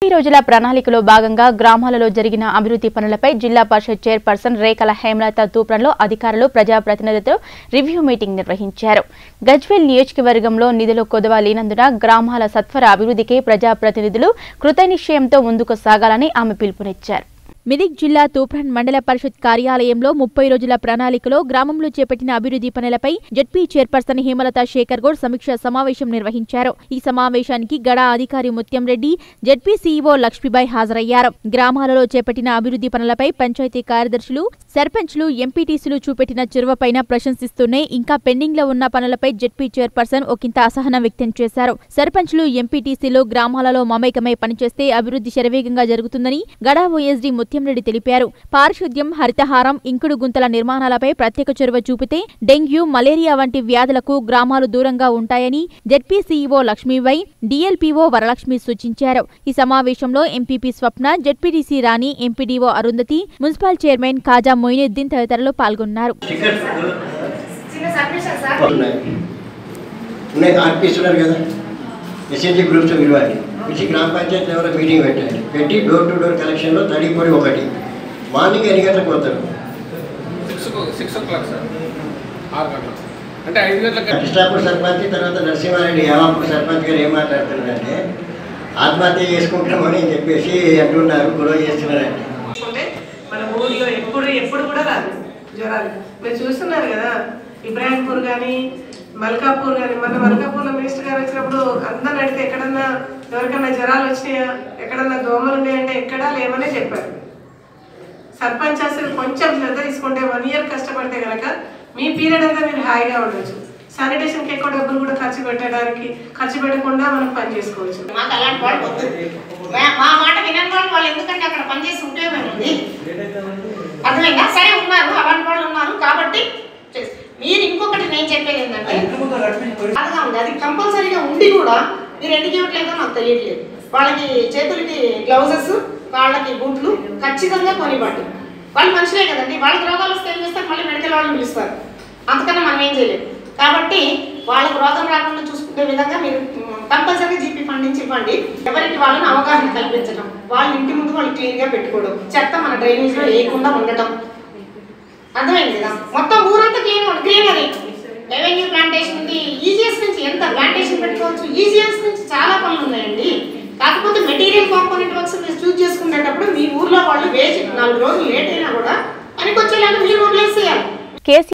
ముప్పై రోజుల ప్రణాళికలో భాగంగా గ్రామాలలో జరిగిన అభివృద్ధి పనులపై జిల్లా పరిషత్ చైర్పర్సన్ రేఖల హేమలత తూప్రంలో అధికారులు ప్రజాప్రతినిధులతో రివ్యూ మీటింగ్ నిర్వహించారు గజ్వేల్ నియోజకవర్గంలో నిధులు కొదవ లేనందున గ్రామాల సత్వర అభివృద్ధికి ప్రజాప్రతినిధులు కృతనిశ్చయంతో ముందుకు సాగాలని ఆమె పిలుపునిచ్చారు మిదిక్ జిల్లా తూప్రాన్ మండల పరిషత్ కార్యాలయంలో ముప్పై రోజుల ప్రణాళికలో గ్రామంలో చేపట్టిన అభివృద్ధి పనులపై జడ్పీ చైర్పర్సన్ హేమలత శేఖర్ గౌడ్ సమీక్ష సమావేశం నిర్వహించారు ఈ సమావేశానికి గడా అధికారి ముత్యం రెడ్డి జడ్పీ సీఈఓ లక్ష్మీబాయి హాజరయ్యారు గ్రామాలలో చేపట్టిన అభివృద్ధి పనులపై పంచాయతీ కార్యదర్శులు సర్పంచ్లు ఎంపీటీసీలు చూపెట్టిన చొరవపైన ప్రశంసిస్తూనే ఇంకా పెండింగ్ లో ఉన్న పనులపై జడ్పీ చైర్పర్సన్ ఒకంత అసహనం వ్యక్తం చేశారు సర్పంచ్లు ఎంపీటీసీలు గ్రామాలలో మమేకమై పనిచేస్తే అభివృద్ధి శరవేగంగా జరుగుతుందని గడా ఓఎస్డీ ముత్యంరెడ్డి తెలిపారు పారిశుద్ధ్యం హరితహారం ఇంకుడు గుంతల నిర్మాణాలపై ప్రత్యేక చొరవ చూపితే డెంగ్యూ మలేరియా వంటి వ్యాధులకు గ్రామాలు దూరంగా ఉంటాయని ZP CEO Lakshmibai DLPO Varalakshmi సూచించారు ఈ సమావేశంలో MPP Swapna ZPTC Rani MPDO Arundhati municipal chairman Khaja Moinuddin తదితరులు పాల్గొన్నారు టికెట్ చిన్న సబ్మిషన్ సార్ ఉన్నాయి ఉన్నాయి ఆర్పిస్ ఉన్నారు కదా ఎస్ఎన్జి గ్రూప్స్ పిలవాలి పిలిచి గ్రామ పంచాయతీ లెవెల్లో మీటింగ్ పెట్టాలి పెట్టి డోర్ టు డోర్ కలెక్షన్లో తడి పొడి ఒకటి మార్నింగ్ ఎన్ని గంటలకు పోతారు six six o'clock sir ఆరు గంటలకు అంటే ఐదు గంటలకు కృష్ణాపూర్ సర్పంచ్ తర్వాత నరసింహారెడ్డి యావాపూర్ సర్పంచ్ గారు ఏం మాట్లాడుతున్నారంటే ఆత్మహత్య చేసుకుంటామని చెప్పేసి అంటున్నారు గొడవ చేస్తున్నారంటే తీసుకుంటే మన ఊరిలో ఎప్పుడు ఎప్పుడు కూడా రాదు జ్వరాలు మీరు చూస్తున్నారు కదా ఇబ్రాహింపూర్ కానీ మల్కాపూర్ కానీ మన మల్కాపూర్లో మినిస్టర్ గారు వచ్చినప్పుడు అందరిని అడిగితే ఎక్కడన్నా ఎవరికన్నా జ్వరాలు వచ్చినాయా ఎక్కడన్నా దోమలు ఉన్నాయంటే ఎక్కడా లేవనే చెప్పారు సర్పంచ్ అసలు కొంచెం శ్రద్ధ తీసుకుంటే వన్ ఇయర్ కష్టపడితే కనుక మీ పీరియడ్ అంతా మీరు హాయిగా ఉండొచ్చు శానిటేషన్కి ఎక్కువ డబ్బులు కూడా ఖర్చు పెట్టడానికి ఖర్చు పెట్టకుండా మనం పని చేసుకోవచ్చు మాకు అలాంటి వాళ్ళు వద్దు మా- మా మాట వినని వాళ్ళు వాళ్ళు ఎందుకంటే అక్కడ పనిచేసి ఉపయోగం ఉంది అర్థమైందా సరే ఉన్నారు అలాంటి వాళ్ళు ఉన్నారు కాబట్టి చేస్- మీరు ఇంకొకటి నేను చెప్పేది ఏంటంటే బాధగా ఉంది అది కంపల్సరీగా ఉండి కూడా మీరు ఎందుకు ఇవ్వట్లేదో నాకు తెలియట్లేదు వాళ్ళకి చేతులకి గ్లౌజెస్ కాళ్ళకి బూట్లు ఖచ్చితంగా కొనివ్వండి వాళ్ళు మనుషులే కదండి వాళ్ళకి రోగాలు వస్తే ఏం చేస్తారు మళ్ళీ మెడికల్ వాళ్ళని పిలుస్తారు అంతకన్నా మనం ఏం చేయలేము కాబట్టి వాళ్ళకి రోగం రాకుండా చూసుకునే విధంగా మీరు కంపల్సరీ జీపీ ఫండ్ నుంచి ఇవ్వండి ఎవరికి వాళ్ళని అవగాహన కల్పించడం వాళ్ళ ఇంటి ముందు వాళ్ళు క్లీన్గా పెట్టుకోవడం చెత్త మన డ్రైనేజ్లో వేయకుండా ఉండటం అర్థమైంది కదా మొత్తం ఊరంతా క్లీన్ గ్రీనరీ రెవెన్యూ ప్లాంటేషన్ ఉంది ఈజీఎస్ నుంచి ఎంత ప్లాంటేషన్ పెట్టుకోవచ్చు ఈజీఎస్ నుంచి చాలా పనులు ఉన్నాయండి కాకపోతే మెటీరియల్ కాంపోనెంట్ వర్క్స్ మీరు చూస్ చేసుకునేటప్పుడు మీ ఊర్లో వాళ్ళు వేసి నాలుగు రోజులు లేట్ అయినా కూడా పనికొచ్చేలాగా మీరు వదిలేసేయాలి కేసీ